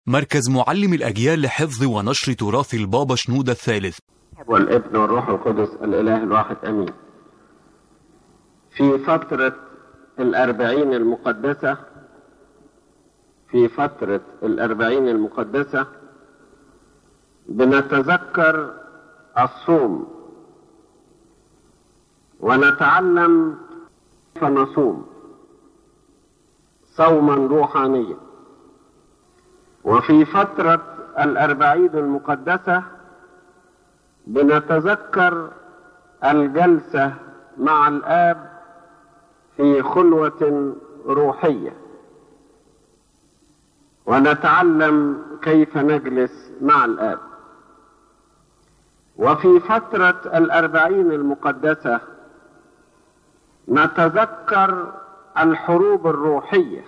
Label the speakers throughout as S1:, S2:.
S1: مركز معلم الأجيال لحفظ ونشر تراث البابا شنودة الثالث
S2: والابن والروح القدس الإله الواحد أمين في فترة الأربعين المقدسة في فترة الأربعين المقدسة بنتذكر الصوم ونتعلم كيف نصوم صوما روحانيا وفي فترة الأربعين المقدسة بنتذكر الجلسة مع الآب في خلوة روحية ونتعلم كيف نجلس مع الآب وفي فترة الأربعين المقدسة نتذكر الحروب الروحية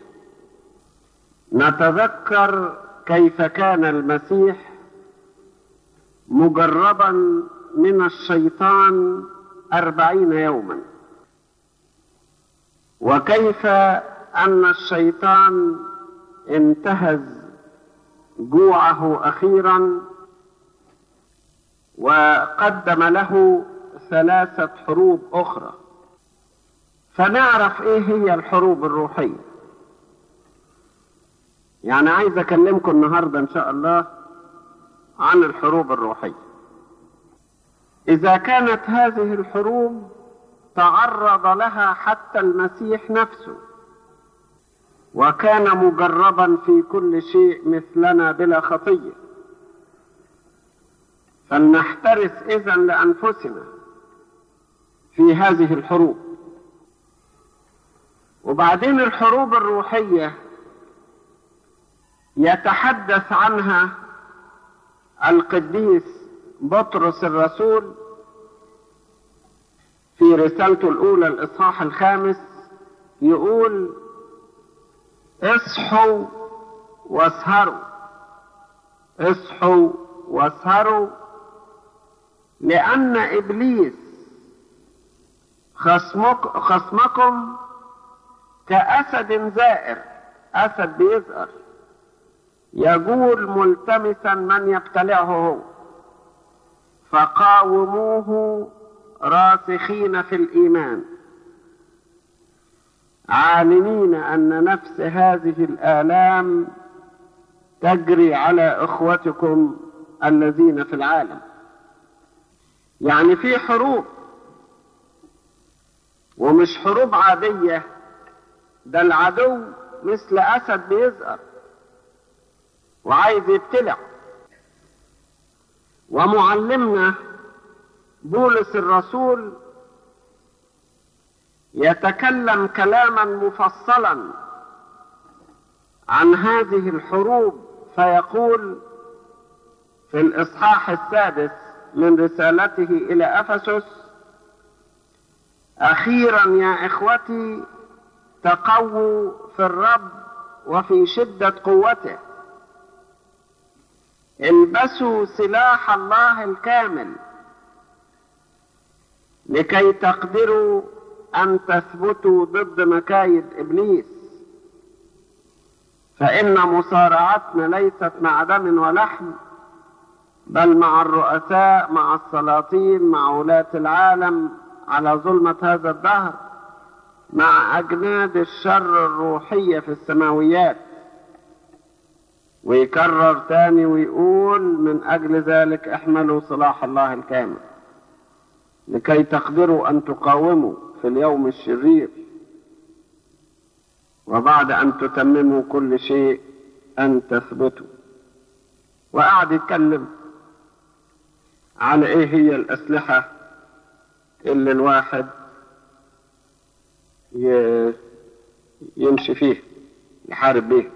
S2: نتذكر كيف كان المسيح مجربا من الشيطان أربعين يوما وكيف أن الشيطان انتهز جوعه أخيرا وقدم له ثلاثة حروب أخرى فنعرف إيه هي الحروب الروحية يعني عايز أكلمكم النهاردة إن شاء الله عن الحروب الروحية إذا كانت هذه الحروب تعرض لها حتى المسيح نفسه وكان مجربا في كل شيء مثلنا بلا خطيه فلنحترس اذا لانفسنا في هذه الحروب وبعدين الحروب الروحيه يتحدث عنها القديس بطرس الرسول في رسالته الاولى الاصحاح الخامس يقول اصحوا واسهروا اصحوا واسهروا لأن إبليس خصمك خصمكم كأسد زائر أسد بيزقر يجول ملتمسا من يبتلعه هو فقاوموه راسخين في الإيمان عالمين أن نفس هذه الآلام تجري على إخوتكم الذين في العالم يعني في حروب ومش حروب عادية ده العدو مثل أسد بيزقر وعايز يبتلع ومعلمنا بولس الرسول يتكلم كلاما مفصلا عن هذه الحروب فيقول في الإصحاح السادس من رسالته إلى أفسس أخيرا يا إخوتي تقووا في الرب وفي شدة قوته البسوا سلاح الله الكامل لكي تقدروا أن تثبتوا ضد مكايد إبليس فإن مصارعتنا ليست مع دم ولحم بل مع الرؤساء مع السلاطين مع ولاة العالم على ظلمة هذا الدهر مع أجناد الشر الروحية في السماويات ويكرر تاني ويقول من أجل ذلك احملوا صلاح الله الكامل لكي تقدروا أن تقاوموا في اليوم الشرير وبعد أن تتمموا كل شيء أن تثبتوا وقعد يتكلم على ايه هي الاسلحة اللي الواحد يمشي فيه يحارب بيه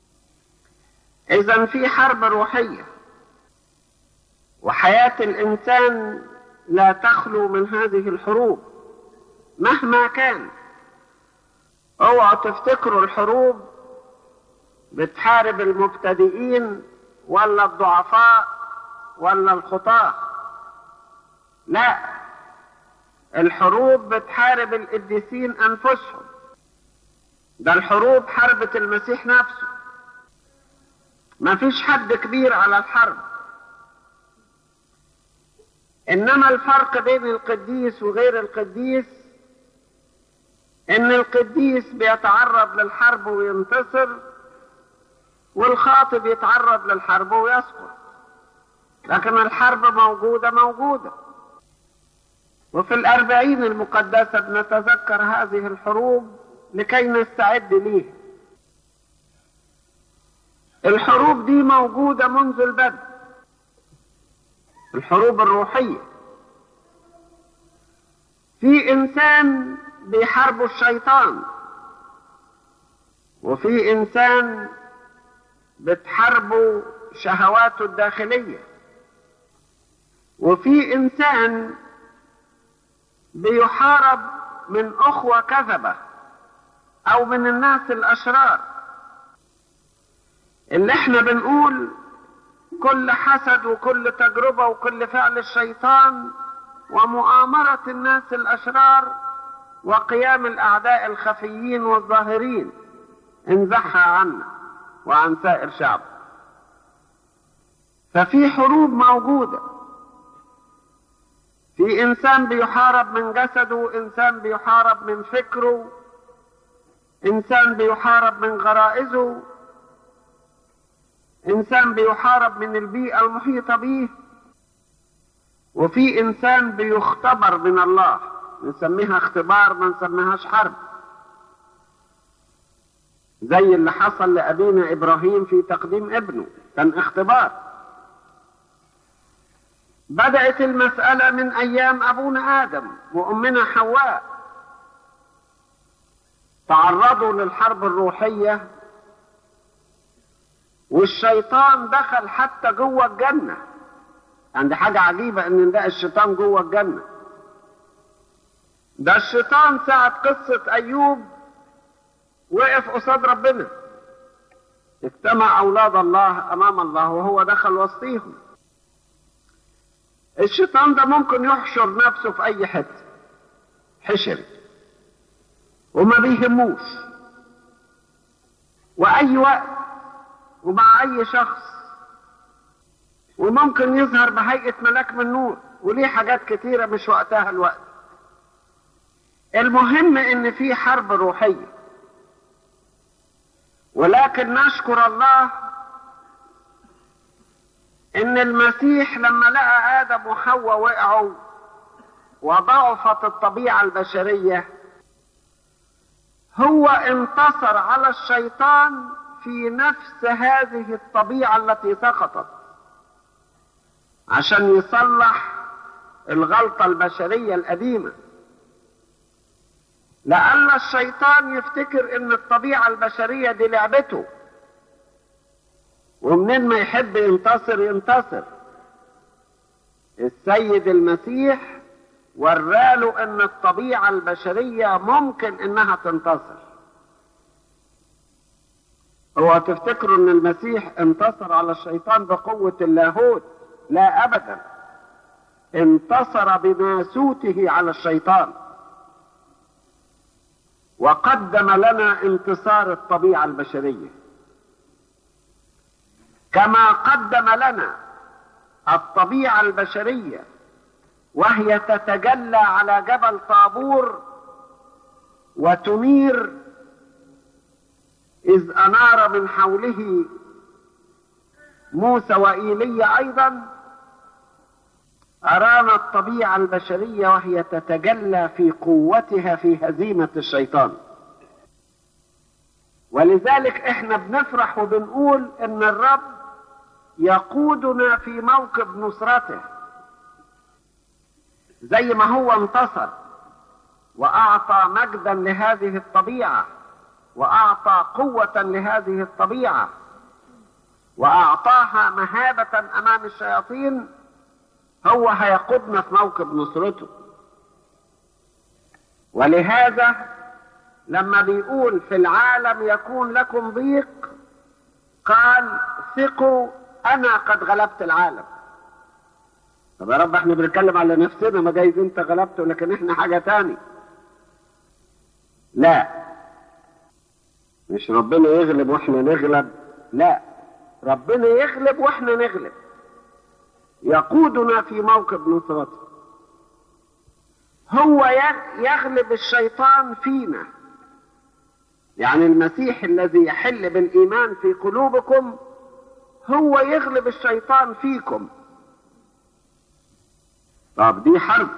S2: اذا في حرب روحية وحياة الانسان لا تخلو من هذه الحروب مهما كان اوعوا تفتكروا الحروب بتحارب المبتدئين ولا الضعفاء ولا الخطاه لا الحروب بتحارب القديسين انفسهم ده الحروب حربت المسيح نفسه ما فيش حد كبير على الحرب انما الفرق بين القديس وغير القديس ان القديس بيتعرض للحرب وينتصر والخاطب يتعرض للحرب ويسقط لكن الحرب موجودة موجودة وفي الأربعين المقدسة بنتذكر هذه الحروب لكي نستعد ليها الحروب دي موجودة منذ البدء الحروب الروحية في إنسان بيحاربوا الشيطان وفي إنسان بتحاربوا شهواته الداخلية وفي إنسان بيحارب من أخوة كذبة أو من الناس الأشرار اللي احنا بنقول كل حسد وكل تجربة وكل فعل الشيطان ومؤامرة الناس الأشرار وقيام الأعداء الخفيين والظاهرين انزحها عنا وعن سائر شعب ففي حروب موجودة في إنسان بيحارب من جسده إنسان بيحارب من فكره إنسان بيحارب من غرائزه إنسان بيحارب من البيئة المحيطة به وفي إنسان بيختبر من الله نسميها اختبار ما نسميهاش حرب زي اللي حصل لأبينا إبراهيم في تقديم ابنه كان اختبار بدأت المسألة من أيام أبونا آدم وأمنا حواء تعرضوا للحرب الروحية والشيطان دخل حتى جوه الجنة عندي حاجة عجيبة ان نلاقي الشيطان جوه الجنة ده الشيطان ساعة قصة ايوب وقف قصاد ربنا اجتمع اولاد الله امام الله وهو دخل وسطيهم الشيطان ده ممكن يحشر نفسه في اي حته حشر وما بيهموش واي وقت ومع اي شخص وممكن يظهر بهيئة ملاك من نور وليه حاجات كتيرة مش وقتها الوقت المهم ان في حرب روحية ولكن نشكر الله ان المسيح لما لقى ادم وحواء وقعوا وضعفت الطبيعة البشرية هو انتصر على الشيطان في نفس هذه الطبيعة التي سقطت عشان يصلح الغلطة البشرية القديمة لأن الشيطان يفتكر ان الطبيعة البشرية دي لعبته ومنين ما يحب ينتصر ينتصر السيد المسيح وراله ان الطبيعة البشرية ممكن انها تنتصر هو تفتكروا ان المسيح انتصر على الشيطان بقوة اللاهوت لا ابدا انتصر بناسوته على الشيطان وقدم لنا انتصار الطبيعة البشرية كما قدم لنا الطبيعة البشرية وهي تتجلى على جبل طابور وتنير إذ أنار من حوله موسى وإيليا أيضا أرانا الطبيعة البشرية وهي تتجلى في قوتها في هزيمة الشيطان ولذلك احنا بنفرح وبنقول ان الرب يقودنا في موكب نصرته زي ما هو انتصر واعطى مجدا لهذه الطبيعه واعطى قوه لهذه الطبيعه واعطاها مهابه امام الشياطين هو هيقودنا في موكب نصرته ولهذا لما بيقول في العالم يكون لكم ضيق قال ثقوا انا قد غلبت العالم طب يا رب احنا بنتكلم على نفسنا ما جايز انت غلبته لكن احنا حاجه تاني لا مش ربنا يغلب واحنا نغلب لا ربنا يغلب واحنا نغلب يقودنا في موكب نصرته هو يغلب الشيطان فينا يعني المسيح الذي يحل بالايمان في قلوبكم هو يغلب الشيطان فيكم طب دي حرب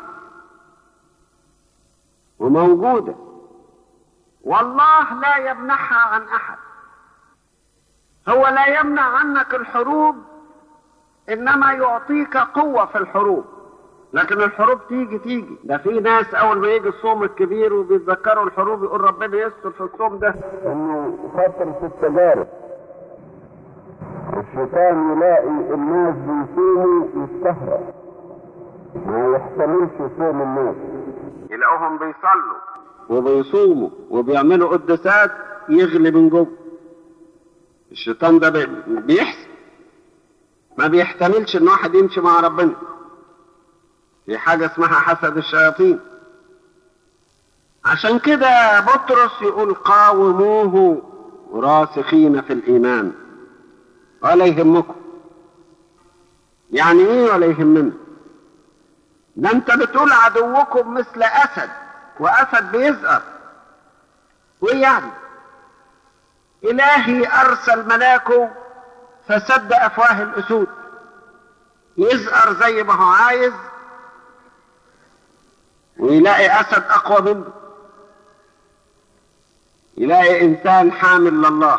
S2: وموجوده والله لا يمنعها عن احد هو لا يمنع عنك الحروب انما يعطيك قوه في الحروب لكن الحروب تيجي تيجي ده في ناس اول ما يجي الصوم الكبير وبيتذكروا الحروب يقول ربنا يستر في الصوم ده
S3: انه فترة التجارب الشيطان يلاقي الناس بيصوموا يستهرب ما يحتملش صوم الناس
S2: يلاقوهم بيصلوا وبيصوموا وبيعملوا قداسات يغلي من جوه الشيطان ده بيحسن ما بيحتملش ان واحد يمشي مع ربنا في حاجة اسمها حسد الشياطين عشان كده بطرس يقول قاوموه راسخين في الإيمان ولا يهمكم يعني ايه ولا يهمنا ده انت بتقول عدوكم مثل اسد واسد بيزقر وايه يعني الهي ارسل ملاكه فسد افواه الاسود يزقر زي ما هو عايز ويلاقي اسد اقوى منه يلاقي انسان حامل لله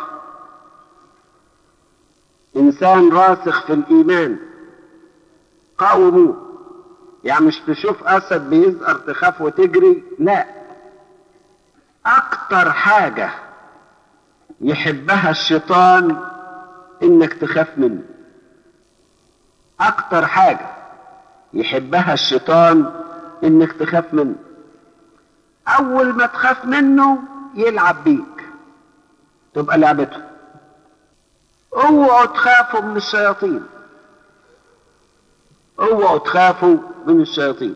S2: انسان راسخ في الايمان قاوموه يعني مش تشوف اسد بيزقر تخاف وتجري لا اكتر حاجة يحبها الشيطان انك تخاف منه اكتر حاجة يحبها الشيطان انك تخاف منه اول ما تخاف منه يلعب بيك تبقى لعبته اوعوا تخافوا من الشياطين اوعوا تخافوا من الشياطين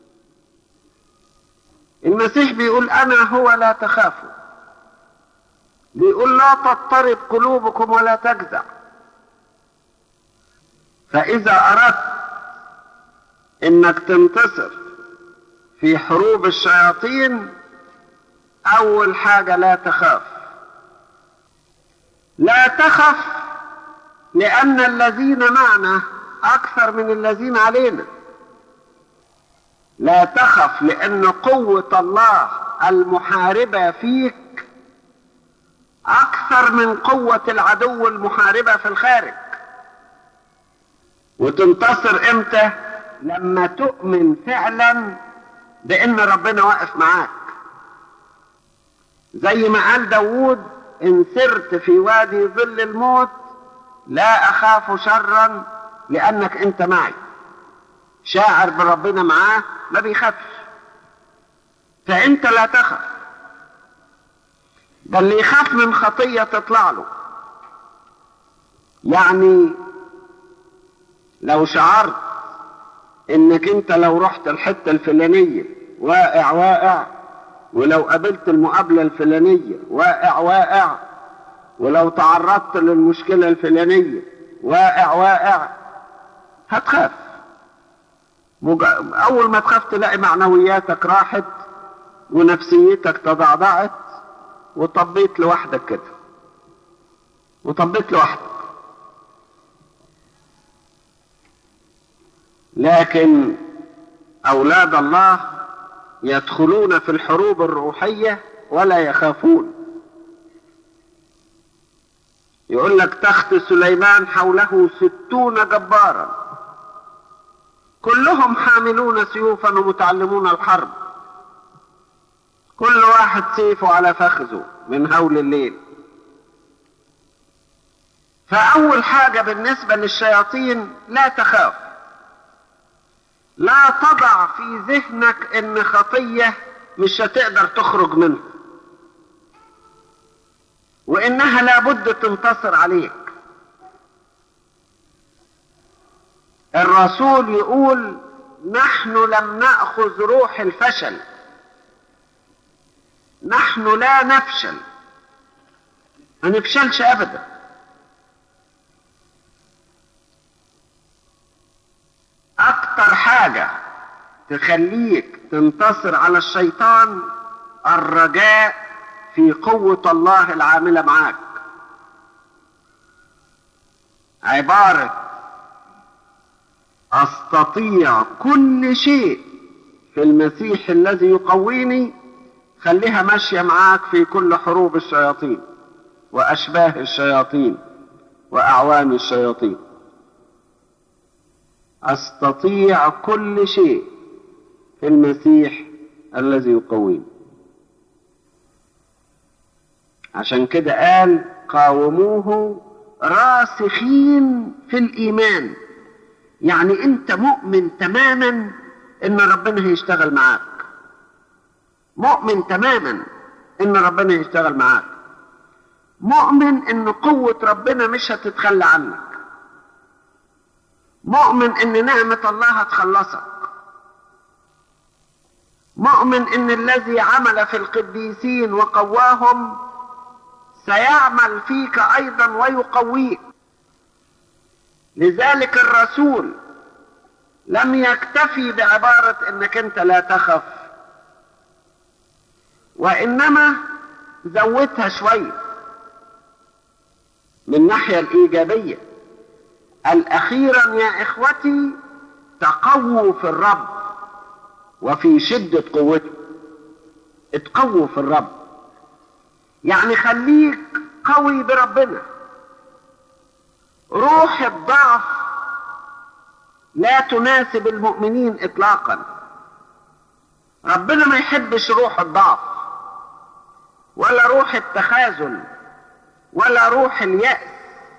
S2: المسيح بيقول انا هو لا تخافوا بيقول لا تضطرب قلوبكم ولا تجزع فاذا اردت انك تنتصر في حروب الشياطين اول حاجه لا تخاف لا تخف لان الذين معنا اكثر من الذين علينا لا تخف لان قوه الله المحاربه فيك اكثر من قوه العدو المحاربه في الخارج وتنتصر امتى لما تؤمن فعلا بان ربنا واقف معاك زي ما قال داوود ان سرت في وادي ظل الموت لا اخاف شرا لانك انت معي شاعر بربنا معاه ما بيخافش فانت لا تخف ده اللي يخاف من خطيه تطلع له يعني لو شعرت انك انت لو رحت الحته الفلانيه واقع واقع ولو قابلت المقابله الفلانيه واقع واقع ولو تعرضت للمشكله الفلانيه واقع واقع هتخاف مج... اول ما تخاف تلاقي معنوياتك راحت ونفسيتك تضعضعت وطبيت لوحدك كده وطبيت لوحدك لكن اولاد الله يدخلون في الحروب الروحيه ولا يخافون يقول لك تخت سليمان حوله ستون جبارا كلهم حاملون سيوفا ومتعلمون الحرب كل واحد سيفه على فخذه من هول الليل فأول حاجة بالنسبة للشياطين لا تخاف لا تضع في ذهنك ان خطية مش هتقدر تخرج منها وانها لابد تنتصر عليك الرسول يقول نحن لم ناخذ روح الفشل نحن لا نفشل ما نفشلش ابدا اكتر حاجة تخليك تنتصر على الشيطان الرجاء في قوة الله العاملة معاك عبارة استطيع كل شيء في المسيح الذي يقويني خليها ماشية معاك في كل حروب الشياطين واشباه الشياطين واعوان الشياطين استطيع كل شيء في المسيح الذي يقويني عشان كده قال قاوموه راسخين في الايمان يعني انت مؤمن تماما ان ربنا هيشتغل معاك مؤمن تماما ان ربنا هيشتغل معاك مؤمن ان قوة ربنا مش هتتخلى عنك مؤمن ان نعمة الله هتخلصك مؤمن ان الذي عمل في القديسين وقواهم سيعمل فيك ايضا ويقويك لذلك الرسول لم يكتفي بعبارة انك انت لا تخف وانما زودها شوية من الناحية الايجابية الاخيرا يا اخوتي تقووا في الرب وفي شدة قوته اتقووا في الرب يعني خليك قوي بربنا روح الضعف لا تناسب المؤمنين اطلاقا ربنا ما يحبش روح الضعف ولا روح التخاذل ولا روح اليأس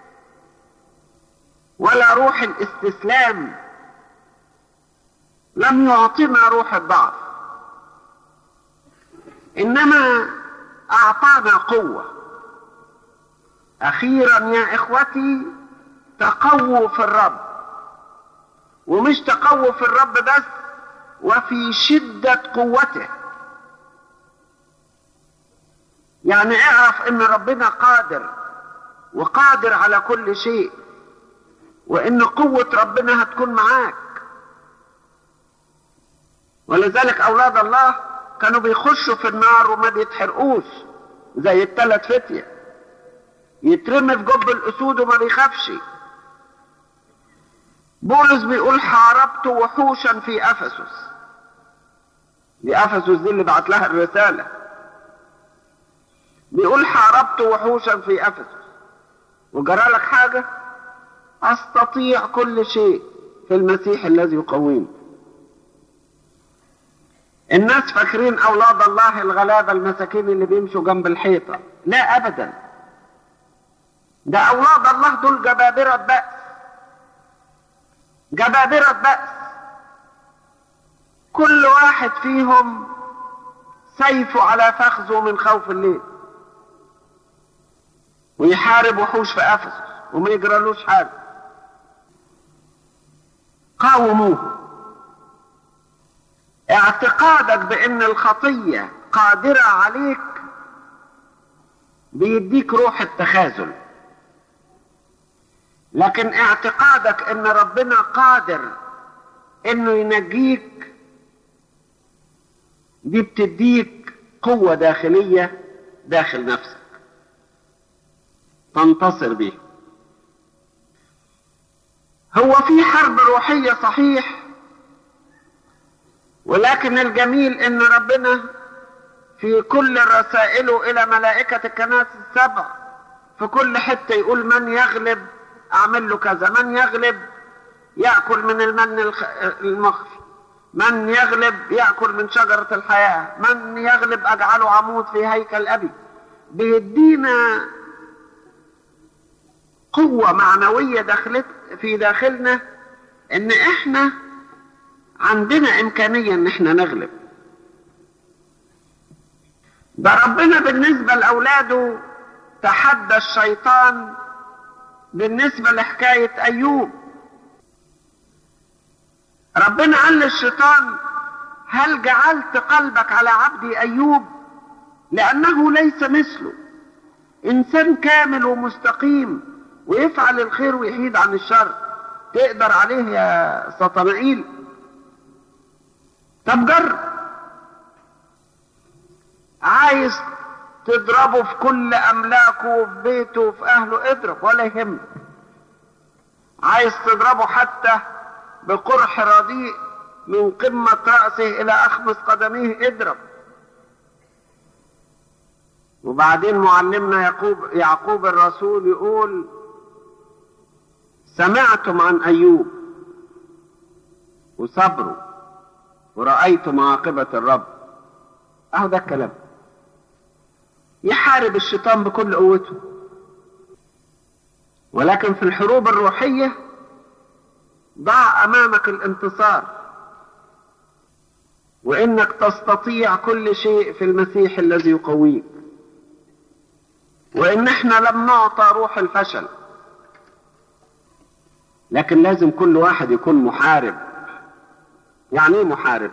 S2: ولا روح الاستسلام لم يعطنا روح الضعف انما اعطانا قوه اخيرا يا اخوتي تقووا في الرب ومش تقووا في الرب بس وفي شده قوته يعني اعرف ان ربنا قادر وقادر على كل شيء وان قوه ربنا هتكون معاك ولذلك اولاد الله كانوا بيخشوا في النار وما بيتحرقوش زي الثلاث فتية يترمي في جب الاسود وما بيخافش بولس بيقول حاربت وحوشا في افسس دي افسس دي اللي بعت لها الرساله بيقول حاربت وحوشا في افسس وجرى لك حاجه استطيع كل شيء في المسيح الذي يقويني الناس فاكرين اولاد الله الغلابه المساكين اللي بيمشوا جنب الحيطه لا ابدا ده اولاد الله دول جبابره بأس جبابره بأس كل واحد فيهم سيفه على فخذه من خوف الليل ويحارب وحوش في افسس وما يجرالوش حاجه قاوموه اعتقادك بان الخطيه قادره عليك بيديك روح التخاذل لكن اعتقادك ان ربنا قادر انه ينجيك دي بتديك قوه داخليه داخل نفسك تنتصر بيه هو في حرب روحيه صحيح ولكن الجميل ان ربنا في كل رسائله الى ملائكة الكنائس السبع في كل حتة يقول من يغلب اعمل له كذا من يغلب يأكل من المن المخفي من يغلب يأكل من شجرة الحياة من يغلب اجعله عمود في هيكل ابي بيدينا قوة معنوية داخلت في داخلنا ان احنا عندنا امكانيه ان احنا نغلب ده ربنا بالنسبه لاولاده تحدى الشيطان بالنسبه لحكايه ايوب ربنا قال للشيطان هل جعلت قلبك على عبدي ايوب لانه ليس مثله انسان كامل ومستقيم ويفعل الخير ويحيد عن الشر تقدر عليه يا سطنائيل طب جرب عايز تضربه في كل املاكه وفي بيته وفي اهله اضرب ولا يهمك عايز تضربه حتى بقرح رديء من قمة رأسه إلى أخمص قدميه اضرب وبعدين معلمنا يعقوب يعقوب الرسول يقول سمعتم عن أيوب وصبره ورأيتم عاقبة الرب أهو ده الكلام يحارب الشيطان بكل قوته ولكن في الحروب الروحية ضع أمامك الانتصار وإنك تستطيع كل شيء في المسيح الذي يقويك وإن إحنا لم نعطى روح الفشل لكن لازم كل واحد يكون محارب يعني ايه محارب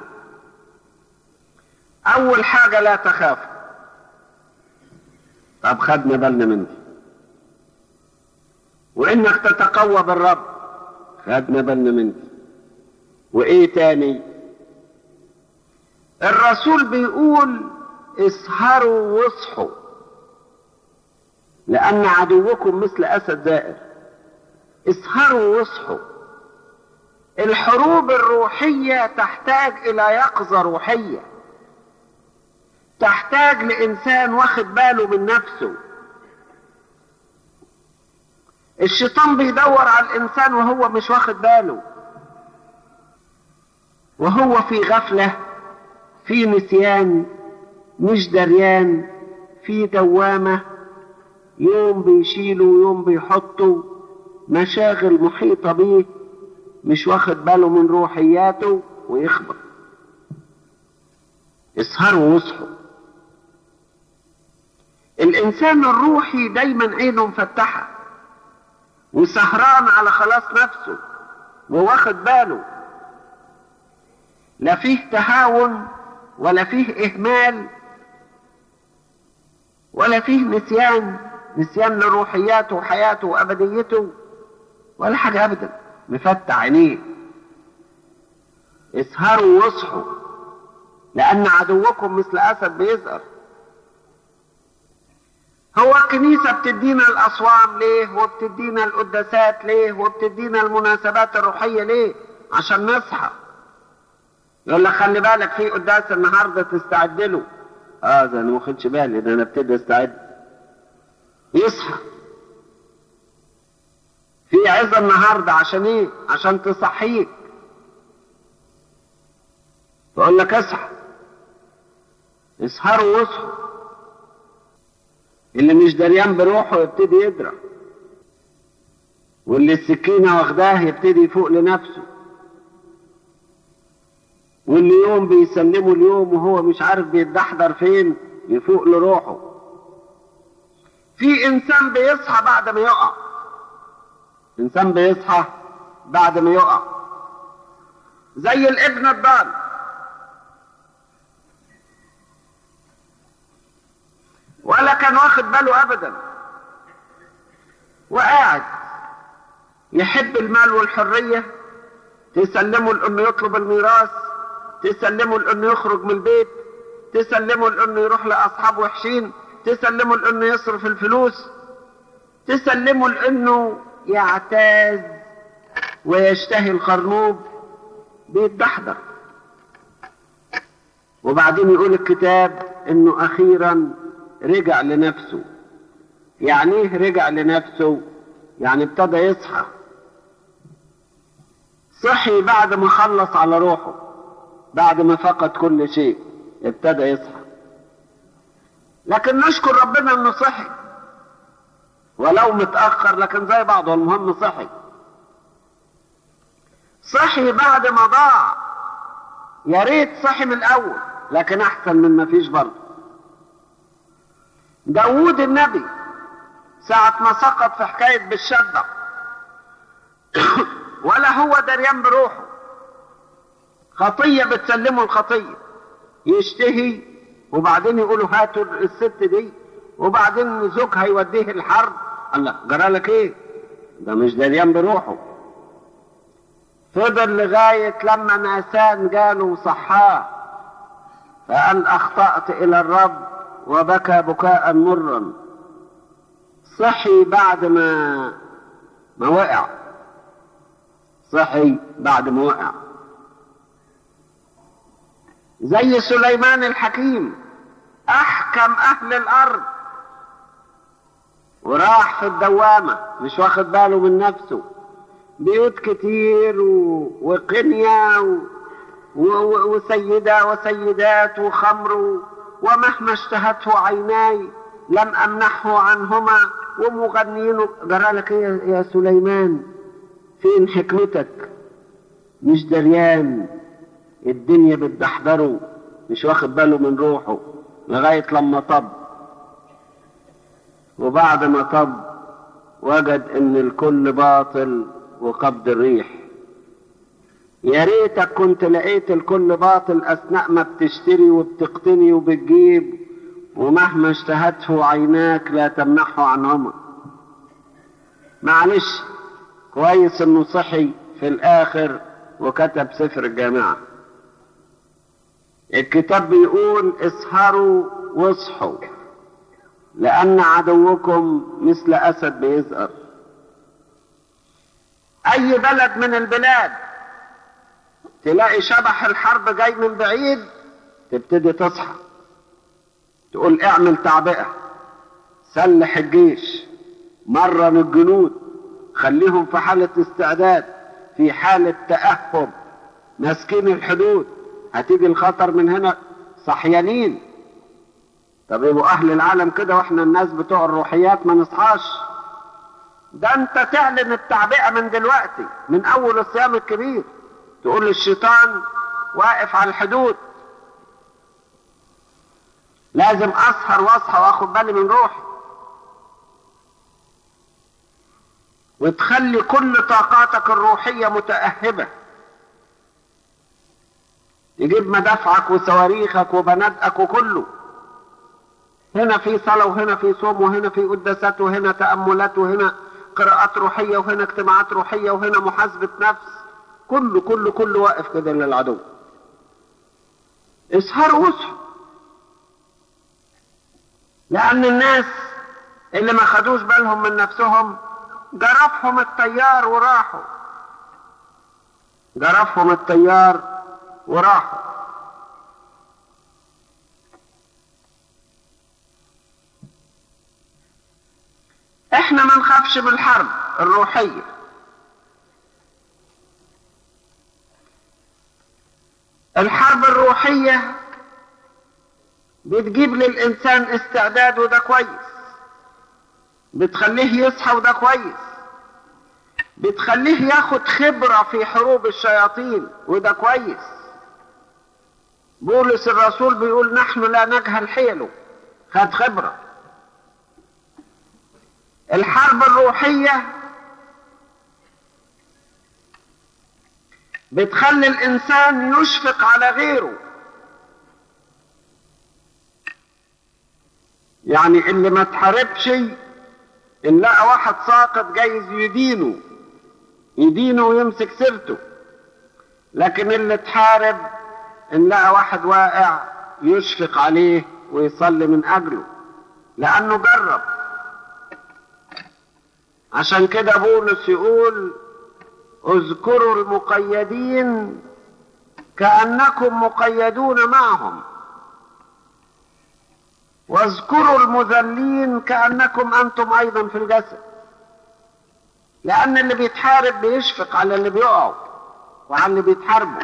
S2: اول حاجة لا تخاف طب خدنا بالنا من دي وانك تتقوى بالرب خدنا بالنا من دي وايه تاني الرسول بيقول اسهروا واصحوا لان عدوكم مثل اسد زائر اسهروا واصحوا الحروب الروحية تحتاج إلى يقظة روحية تحتاج لإنسان واخد باله من نفسه الشيطان بيدور على الإنسان وهو مش واخد باله وهو في غفلة في نسيان مش دريان في دوامة يوم بيشيله ويوم بيحطه مشاغل محيطة بيه مش واخد باله من روحياته ويخبط اسهروا واصحوا الانسان الروحي دايما عينه مفتحه وسهران على خلاص نفسه وواخد باله لا فيه تهاون ولا فيه اهمال ولا فيه نسيان نسيان لروحياته وحياته وابديته ولا حاجه ابدا مفتح عينيه اسهروا واصحوا لأن عدوكم مثل أسد بيظهر هو الكنيسة بتدينا الأصوام ليه وبتدينا القداسات ليه وبتدينا المناسبات الروحية ليه عشان نصحى يقول لك خلي بالك في قداس النهارده تستعد له اه ده انا ما خدش بالي ده انا ابتدي استعد يصحى في عظة النهاردة عشان ايه عشان تصحيك تقول لك اصحى اسهروا واصحوا اللي مش دريان بروحه يبتدي يدرى واللي السكينة واخداه يبتدي يفوق لنفسه واللي يوم بيسلمه اليوم وهو مش عارف بيتدحضر فين يفوق لروحه في انسان بيصحى بعد ما يقع انسان بيصحى بعد ما يقع زي الابن الضال ولا كان واخد باله ابدا وقاعد يحب المال والحرية تسلمه لانه يطلب الميراث تسلمه لانه يخرج من البيت تسلمه لانه يروح لاصحاب وحشين تسلمه لانه يصرف الفلوس تسلمه لانه يعتاز ويشتهي الخرنوب بيتدحضر وبعدين يقول الكتاب انه اخيرا رجع لنفسه يعني ايه رجع لنفسه يعني ابتدى يصحى صحي بعد ما خلص على روحه بعد ما فقد كل شيء ابتدى يصحى لكن نشكر ربنا انه صحي ولو متأخر لكن زي بعضه المهم صحي صحي بعد ما ضاع يا ريت صحي من الأول لكن أحسن من ما فيش برضه داوود النبي ساعة ما سقط في حكاية بالشدة ولا هو دريان بروحه خطية بتسلمه الخطية يشتهي وبعدين يقولوا هاتوا الست دي وبعدين زوجها يوديه الحرب الله جرى لك ايه ده مش دريان بروحه فضل لغاية لما ناسان جاله وصحاه فقال أخطأت إلى الرب وبكى بكاء مرا صحي بعد ما ما وقع صحي بعد ما وقع زي سليمان الحكيم احكم اهل الارض وراح في الدوامة مش واخد باله من نفسه بيوت كتير و... وقنية و... و... وسيدة وسيدات وخمر و... ومهما اشتهته عيناي لم امنحه عنهما ومغنيين جرالك ايه يا سليمان فين حكمتك مش دريان الدنيا بتدحضره مش واخد باله من روحه لغاية لما طب وبعد ما طب وجد ان الكل باطل وقبض الريح يا ريتك كنت لقيت الكل باطل اثناء ما بتشتري وبتقتني وبتجيب ومهما اشتهته عيناك لا تمنحه عنهما معلش كويس انه صحي في الاخر وكتب سفر الجامعة الكتاب بيقول اسهروا واصحوا لان عدوكم مثل اسد بيزقر اي بلد من البلاد تلاقي شبح الحرب جاي من بعيد تبتدي تصحى تقول اعمل تعبئة سلح الجيش مرن الجنود خليهم في حالة استعداد في حالة تأهب ماسكين الحدود هتيجي الخطر من هنا صحيانين طب يبقوا أهل العالم كده وإحنا الناس بتوع الروحيات ما نصحاش ده أنت تعلن التعبئة من دلوقتي من أول الصيام الكبير تقول للشيطان واقف على الحدود لازم أسهر وأصحى وآخد بالي من روحي وتخلي كل طاقاتك الروحية متأهبة تجيب مدافعك وصواريخك وبنادقك وكله هنا في صلاة وهنا في صوم وهنا في قداسات وهنا تأملات وهنا قراءات روحية وهنا اجتماعات روحية وهنا محاسبة نفس كله كله كله واقف كده للعدو اسهروا واصحوا لأن الناس اللي ما خدوش بالهم من نفسهم جرفهم التيار وراحوا جرفهم التيار وراحوا احنا ما نخافش بالحرب الروحية الحرب الروحية بتجيب للإنسان استعداد وده كويس بتخليه يصحى وده كويس بتخليه ياخد خبرة في حروب الشياطين وده كويس بولس الرسول بيقول نحن لا نجهل حيله خد خبرة الحرب الروحية بتخلي الإنسان يشفق على غيره يعني اللي ما تحاربش إن لقى واحد ساقط جايز يدينه يدينه ويمسك سيرته لكن اللي تحارب إن لقى واحد واقع يشفق عليه ويصلي من أجله لأنه جرب عشان كده بولس يقول اذكروا المقيدين كأنكم مقيدون معهم واذكروا المذلين كأنكم أنتم أيضا في الجسد لأن اللي بيتحارب بيشفق على اللي بيقعوا وعلى اللي بيتحاربوا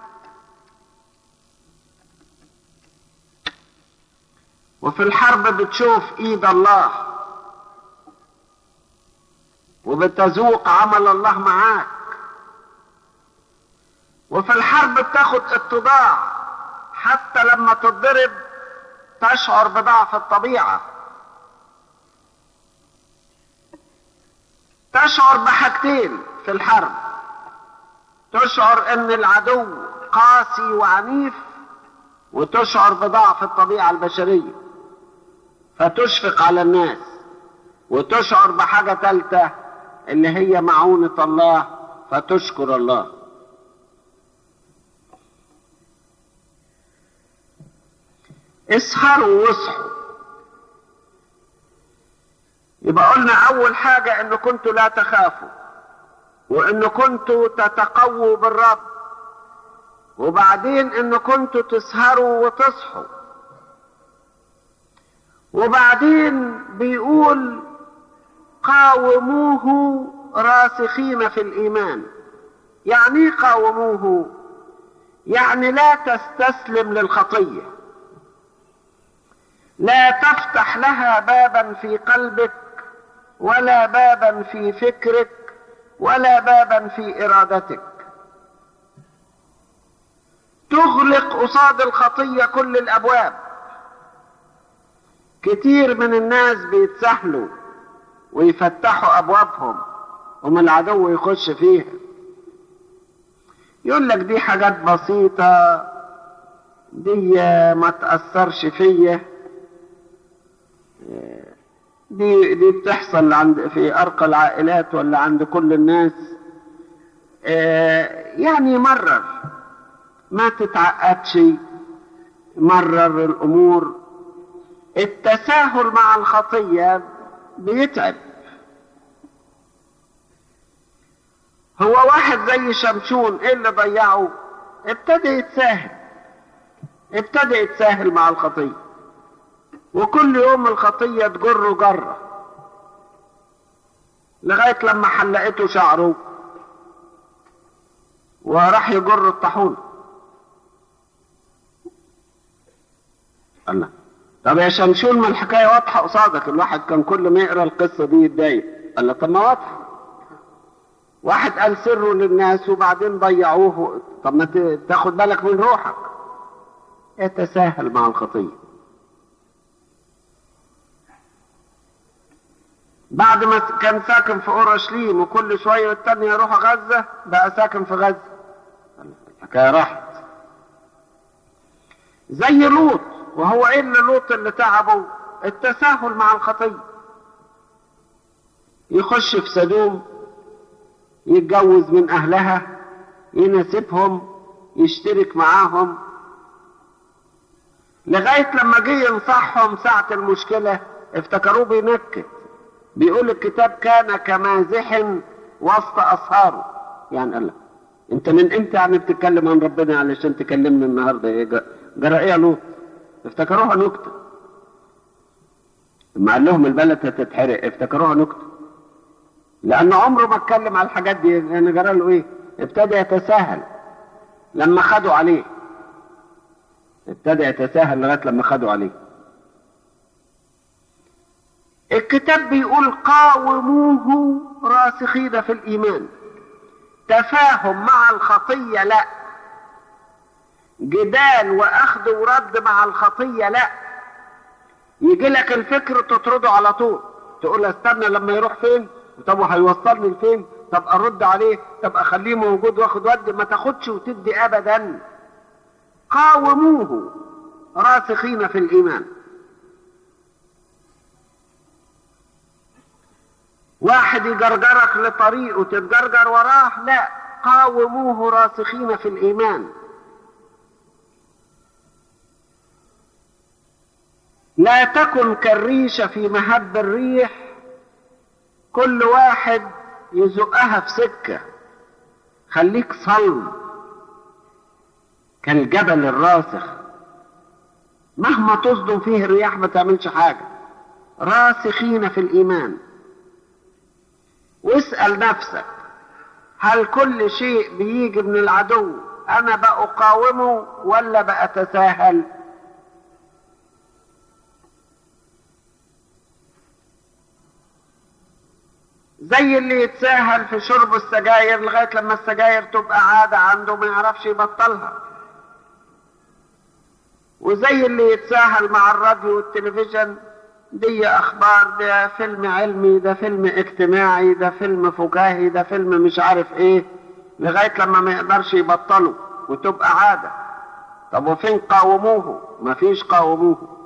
S2: وفي الحرب بتشوف ايد الله وبتذوق عمل الله معاك وفي الحرب بتاخد اتضاع حتى لما تتضرب تشعر بضعف الطبيعة تشعر بحاجتين في الحرب تشعر ان العدو قاسي وعنيف وتشعر بضعف الطبيعة البشرية فتشفق على الناس وتشعر بحاجة ثالثة اللي هي معونة الله فتشكر الله اسهروا واصحوا يبقى قلنا اول حاجة ان كنتوا لا تخافوا وان كنتوا تتقووا بالرب وبعدين ان كنتوا تسهروا وتصحوا وبعدين بيقول قاوموه راسخين في الايمان يعني ايه قاوموه يعني لا تستسلم للخطيه لا تفتح لها بابا في قلبك ولا بابا في فكرك ولا بابا في ارادتك تغلق قصاد الخطيه كل الابواب كتير من الناس بيتسهلوا ويفتحوا ابوابهم ومن العدو يخش فيها يقول لك دي حاجات بسيطة دي ما تأثرش فيا دي دي بتحصل عند في أرقى العائلات ولا عند كل الناس يعني مرر ما تتعقدش مرر الأمور التساهل مع الخطية بيتعب هو واحد زي شمشون ايه اللي ضيعه ابتدى يتساهل ابتدى يتساهل مع الخطية وكل يوم الخطية تجره جرة لغاية لما حلقته شعره وراح يجر الطاحونة الله طب يا شمشون ما الحكاية واضحة قصادك الواحد كان كل ما يقرا القصة دي يتضايق قال له طب ما واضحة واحد قال سره للناس وبعدين ضيعوه طب ما تاخد بالك من روحك يتساهل مع الخطية بعد ما كان ساكن في اورشليم وكل شوية والتانية يروح غزة بقى ساكن في غزة الحكاية راحت زي لوط وهو ايه اللي لوط اللي تعبه التساهل مع الخطية يخش في سدوم يتجوز من اهلها يناسبهم يشترك معاهم لغاية لما جه ينصحهم ساعة المشكلة افتكروه بينكت بيقول الكتاب كان كمازح وسط أصهاره يعني قال انت من امتى يعني بتتكلم عن ربنا علشان تكلمني النهارده ايه جرى ايه لوط افتكروها نكته لما قال لهم البلد هتتحرق افتكروها نكته لان عمره ما اتكلم على الحاجات دي لان جرى له ايه ابتدى يتساهل لما خدوا عليه ابتدى يتساهل لغايه لما خدوا عليه الكتاب بيقول قاوموه راسخين في الايمان تفاهم مع الخطيه لا جدال واخذ ورد مع الخطيه لا يجي لك الفكر تطرده على طول تقول استنى لما يروح فين طب وهيوصلني لفين طب ارد عليه طب اخليه موجود واخد ود ما تاخدش وتدي ابدا قاوموه راسخين في الايمان واحد يجرجرك لطريقه تتجرجر وراه لا قاوموه راسخين في الايمان لا تكن كالريشه في مهب الريح كل واحد يزقها في سكه خليك صلب كالجبل الراسخ مهما تصدم فيه الرياح ما تعملش حاجه راسخين في الايمان واسال نفسك هل كل شيء بيجي من العدو انا بقاومه ولا بأتساهل زي اللي يتساهل في شرب السجاير لغايه لما السجاير تبقى عاده عنده ما يعرفش يبطلها وزي اللي يتساهل مع الراديو والتلفزيون دي اخبار ده فيلم علمي ده فيلم اجتماعي ده فيلم فكاهي ده فيلم مش عارف ايه لغايه لما ما يقدرش يبطله وتبقى عاده طب وفين قاوموه مفيش قاوموه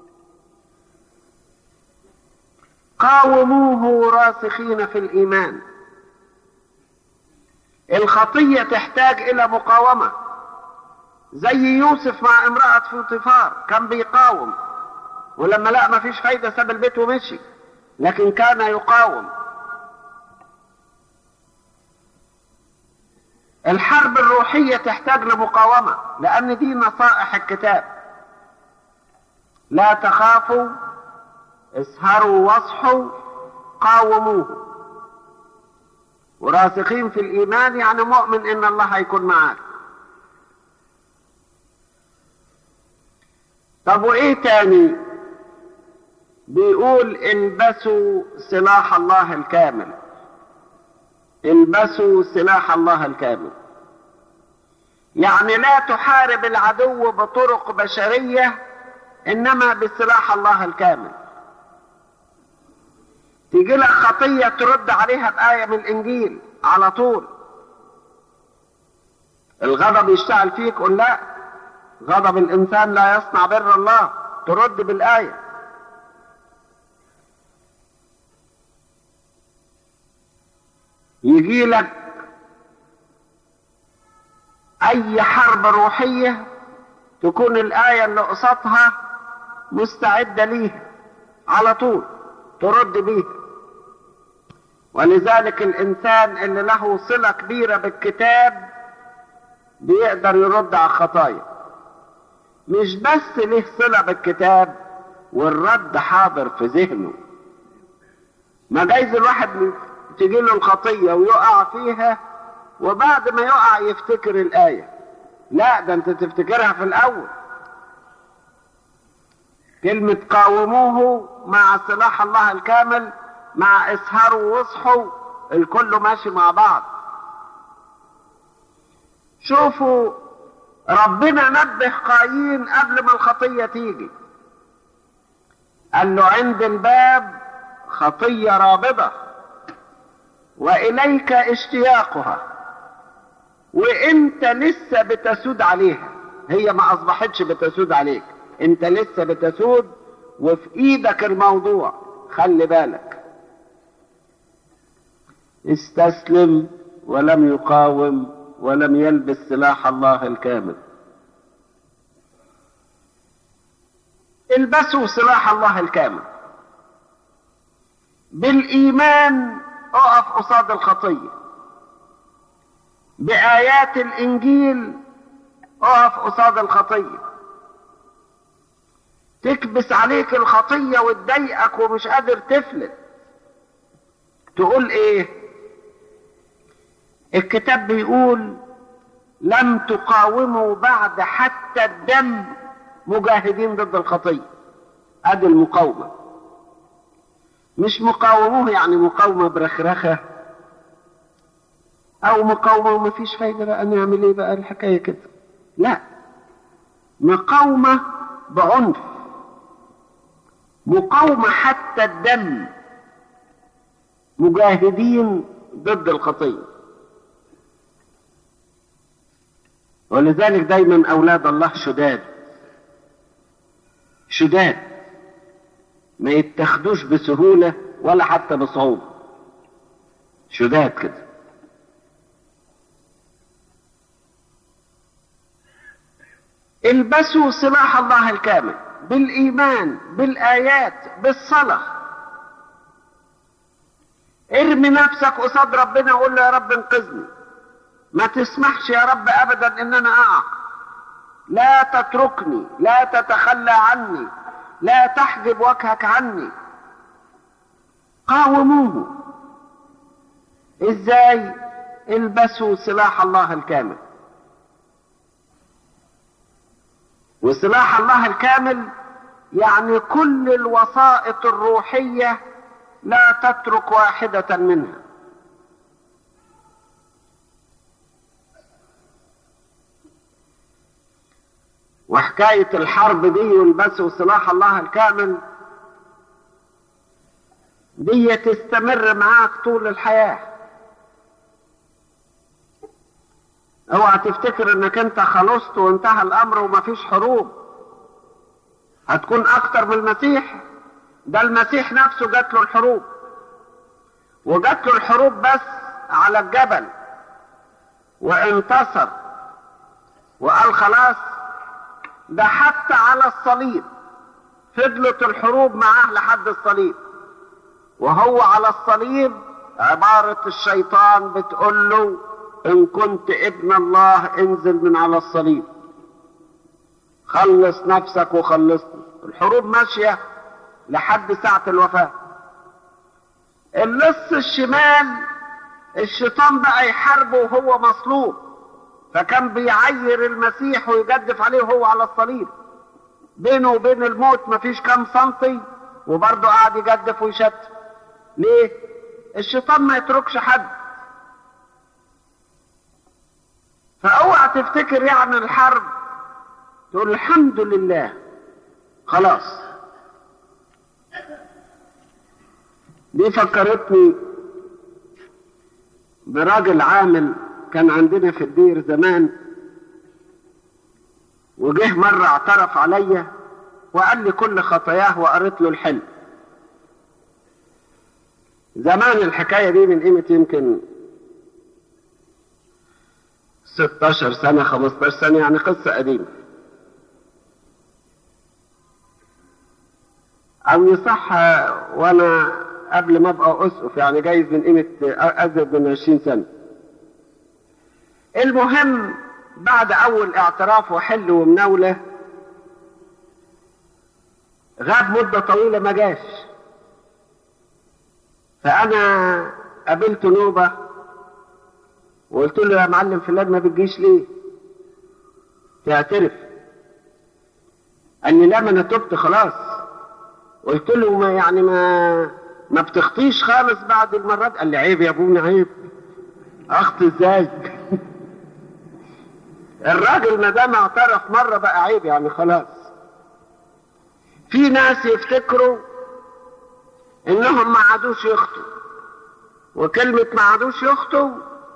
S2: قاوموه راسخين في الايمان الخطيه تحتاج الى مقاومه زي يوسف مع امرأة فوطيفار كان بيقاوم ولما لقى ما فيش فايدة ساب البيت ومشي لكن كان يقاوم الحرب الروحية تحتاج لمقاومة لأن دي نصائح الكتاب لا تخافوا اسهروا واصحوا قاوموه وراسخين في الإيمان يعني مؤمن إن الله هيكون معاك طب وإيه تاني بيقول البسوا سلاح الله الكامل البسوا سلاح الله الكامل يعني لا تحارب العدو بطرق بشرية إنما بسلاح الله الكامل تيجي لك خطية ترد عليها بآية من الإنجيل على طول الغضب يشتغل فيك قل لا غضب الإنسان لا يصنع بر الله ترد بالآية يجي لك أي حرب روحية تكون الآية اللي قصادها مستعدة ليها على طول ترد بيها ولذلك الإنسان اللي له صلة كبيرة بالكتاب بيقدر يرد على الخطايا مش بس له صلة بالكتاب والرد حاضر في ذهنه ما جايز الواحد تجي له الخطية ويقع فيها وبعد ما يقع يفتكر الآية لا ده انت تفتكرها في الأول كلمة قاوموه مع سلاح الله الكامل مع اسهروا واصحوا الكل ماشي مع بعض شوفوا ربنا نبه قايين قبل ما الخطية تيجي قال له عند الباب خطية رابضة وإليك اشتياقها وانت لسه بتسود عليها هي ما اصبحتش بتسود عليك انت لسه بتسود وفي ايدك الموضوع خلي بالك استسلم ولم يقاوم ولم يلبس سلاح الله الكامل البسوا سلاح الله الكامل بالايمان اقف قصاد الخطيه بآيات الإنجيل اقف قصاد الخطية تكبس عليك الخطية وتضايقك ومش قادر تفلت تقول ايه الكتاب بيقول لم تقاوموا بعد حتى الدم مجاهدين ضد الخطية ادي المقاومة مش مقاوموه يعني مقاومة برخرخة او مقاومة ومفيش فايدة بقى نعمل ايه بقى الحكاية كده لا مقاومة بعنف مقاومة حتى الدم مجاهدين ضد الخطية ولذلك دايما اولاد الله شداد شداد ما يتخدوش بسهولة ولا حتى بصعوبة شداد كده البسوا سلاح الله الكامل بالايمان بالايات بالصلاه ارمي نفسك قصاد ربنا وقول له يا رب انقذني ما تسمحش يا رب ابدا ان انا اقع لا تتركني لا تتخلى عني لا تحجب وجهك عني قاوموه ازاي البسوا سلاح الله الكامل وسلاح الله الكامل يعني كل الوسائط الروحية لا تترك واحدة منها وحكاية الحرب دي والبسوا سلاح الله الكامل دي تستمر معاك طول الحياة اوعى تفتكر انك انت خلصت وانتهى الامر ومفيش حروب هتكون اكتر من المسيح ده المسيح نفسه جات له الحروب وجات له الحروب بس على الجبل وانتصر وقال خلاص ده حتى على الصليب فضلت الحروب معاه لحد الصليب وهو على الصليب عبارة الشيطان بتقول له إن كنت ابن الله انزل من على الصليب خلص نفسك وخلصني الحروب ماشية لحد ساعة الوفاة اللص الشمال الشيطان بقى يحاربه وهو مصلوب فكان بيعير المسيح ويجدف عليه وهو على الصليب بينه وبين الموت مفيش كام سنتي وبرضه قاعد يجدف ويشتم ليه الشيطان ما يتركش حد فاوعى تفتكر يعني الحرب تقول الحمد لله خلاص دي فكرتني براجل عامل كان عندنا في الدير زمان وجه مرة اعترف عليا وقال لي كل خطاياه وقريت له الحلم زمان الحكاية دي من قيمة يمكن 16 سنة 15 سنة يعني قصة قديمة أو يصح وأنا قبل ما أبقى أسقف يعني جايز من قيمة أزيد من 20 سنة المهم بعد أول اعتراف وحل ومناولة غاب مدة طويلة ما جاش فأنا قابلت نوبة وقلت له يا معلم فلان ما بتجيش ليه؟ تعترف قال لي لا ما انا تبت خلاص قلت له ما يعني ما ما بتخطيش خالص بعد المرات قال لي عيب يا ابونا عيب اخطي ازاي الراجل ما دام اعترف مره بقى عيب يعني خلاص في ناس يفتكروا انهم ما عادوش يخطوا وكلمة ما عادوش يخطوا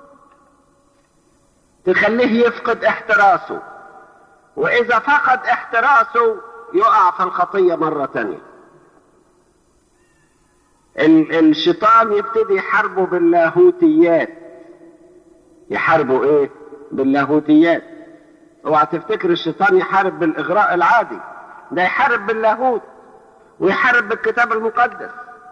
S2: تخليه يفقد احتراسه واذا فقد احتراسه يقع في الخطية مرة تانية الشيطان يبتدي يحاربه باللاهوتيات يحاربه ايه باللاهوتيات اوعى تفتكر الشيطان يحارب بالاغراء العادي ده يحارب باللاهوت ويحارب بالكتاب المقدس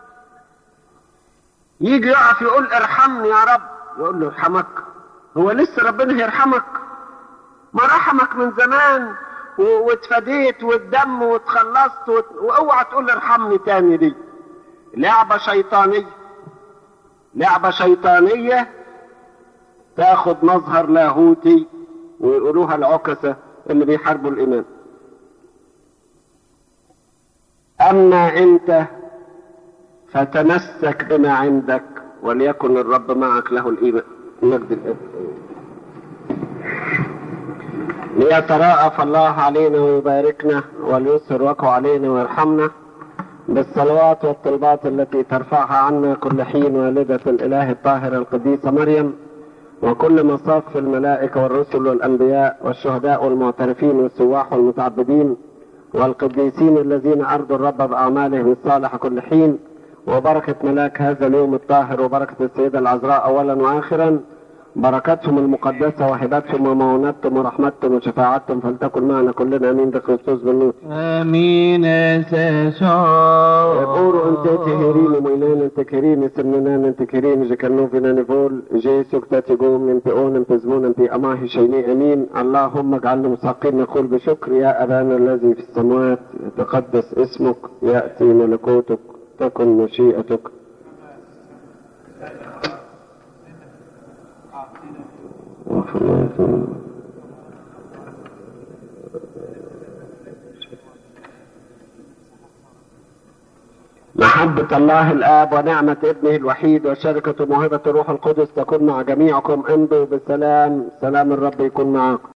S2: يجي يقف يقول ارحمني يا رب يقول له ارحمك هو لسه ربنا هيرحمك ما رحمك من زمان واتفديت والدم واتخلصت وت... واوعى تقول ارحمني تاني دي لعبة شيطانية لعبة شيطانية تاخد مظهر لاهوتي ويقولوها العكسة اللي بيحاربوا الإيمان أما أنت فتمسك بما عندك وليكن الرب معك له الإيمان مجد الأب ليتراءف الله علينا ويباركنا وليسر وقعه علينا ويرحمنا بالصلوات والطلبات التي ترفعها عنا كل حين والدة الإله الطاهرة القديسة مريم وكل مصاف في الملائكة والرسل والأنبياء والشهداء والمعترفين والسواح والمتعبدين والقديسين الذين أرضوا الرب بأعمالهم الصالحة كل حين وبركة ملاك هذا اليوم الطاهر وبركة السيدة العذراء أولا وآخرا بركتهم المقدسة وهبتهم ومعونتهم ورحمتهم وشفاعتهم فلتكن معنا كلنا امين بكريستوس بالنور.
S4: امين
S2: Oro inte till herin och mojnen inte kerin i semnenan inte kerin i jekannovina nivol جيسو كتاتيقوم من بيئون بزمون بأماه شيني أمين اللهم اجعلنا مستحقين نقول بشكر يا أبانا الذي في السماوات يتقدس اسمك يأتي ملكوتك تكن مشيئتك محبة الله الآب ونعمة ابنه الوحيد وشركة موهبة الروح القدس تكون مع جميعكم امضوا بالسلام سلام الرب يكون معكم